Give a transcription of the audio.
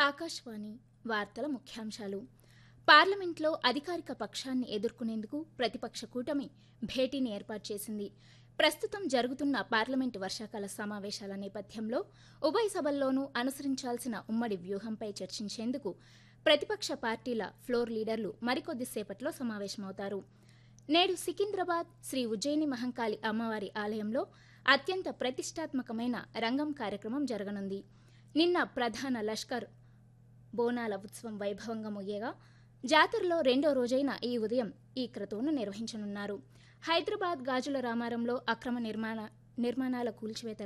ఆకాశవాణి వార్తల ముఖ్యాంశాలు పార్లమెంట్లో అధికారిక పక్షాన్ని ఎదుర్కొనేందుకు ప్రతిపక్ష కూటమి భేటీని ఏర్పాటు చేసింది ప్రస్తుతం జరుగుతున్న పార్లమెంటు వర్షాకాల సమావేశాల నేపథ్యంలో ఉభయ సభల్లోనూ అనుసరించాల్సిన ఉమ్మడి వ్యూహంపై చర్చించేందుకు ప్రతిపక్ష పార్టీల ఫ్లోర్ లీడర్లు మరికొద్దిసేపట్లో సమావేశమవుతారు నేడు సికింద్రాబాద్ శ్రీ ఉజ్జయిని మహంకాళి అమ్మవారి ఆలయంలో అత్యంత ప్రతిష్టాత్మకమైన రంగం కార్యక్రమం జరగనుంది నిన్న ప్రధాన లష్కర్ బోనాల ఉత్సవం వైభవంగా ముగియగా జాతరలో రెండో రోజైన ఈ ఉదయం ఈ క్రతువును నిర్వహించనున్నారు హైదరాబాద్ గాజుల రామారంలో అక్రమ నిర్మాణ నిర్మాణాల కూల్చివేత